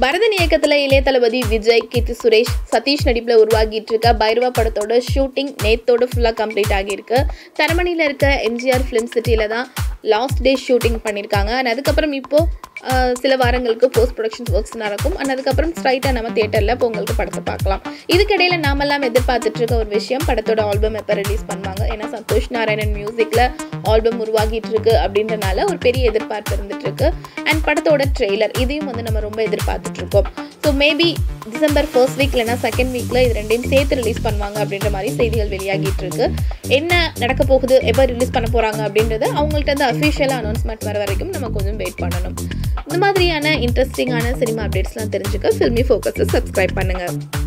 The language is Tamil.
பரதன் இயக்கத்தில் இளைய தளபதி விஜய் கீர்த்தி சுரேஷ் சதீஷ் நடிப்பில் உருவாகிட்டு இருக்க பைரவா படத்தோட ஷூட்டிங் நேத்தோட ஃபுல்லாக கம்ப்ளீட் ஆகியிருக்கு தரமணியில் இருக்க எம்ஜிஆர் ஃபிலிம் சிட்டியில் தான் லாஸ்ட் டே ஷூட்டிங் பண்ணியிருக்காங்க அண்ட் அதுக்கப்புறம் இப்போது ஆஹ், சில வாரங்களுக்கு போஸ்ட் ப்ரொடக்ஷன் ஒர்க்ஸ் நடக்கும் அண்ட் அதுக்கப்புறம் ஸ்ட்ரைட்டாக நம்ம தேட்டரில் பொங்கலுக்கு படத்தை பார்க்கலாம் இதுக்கிடையில் நாமெல்லாம் எதிர்பார்த்துட்டு இருக்க ஒரு விஷயம் படத்தோட ஆல்பம் எப்போ ரிலீஸ் பண்ணுவாங்க ஏன்னா சந்தோஷ் நாராயணன் மியூசிக்கில் ஆல்பம் உருவாகிட்டு இருக்கு அப்படின்றனால ஒரு பெரிய எதிர்பார்ப்பு இருந்துட்டு இருக்கு அண்ட் படத்தோட ட்ரெய்லர் இதையும் வந்து நம்ம ரொம்ப எதிர்பார்த்துட்டு இருக்கோம் so maybe December first week இல்லைனா செகண்ட் வீக்கில் இது ரெண்டையும் சேர்த்து ரிலீஸ் பண்ணுவாங்க அப்படின்ற மாதிரி செய்திகள் வெளியாகிட்டு இருக்கு என்ன நடக்க போகுது எப்போ ரிலீஸ் பண்ண போகிறாங்க அப்படின்றது அவங்கள்ட்ட இருந்து அஃபிஷியலாக அனௌன்ஸ்மெண்ட் வர வரைக்கும் நம்ம கொஞ்சம் வெயிட் பண்ணணும் இந்த மாதிரியான இன்ட்ரெஸ்டிங்கான சினிமா அப்டேட்ஸ்லாம் தெரிஞ்சுக்க ஃபில்மி ஃபோக்கஸை சப்ஸ்கிரைப் பண்ணுங்கள்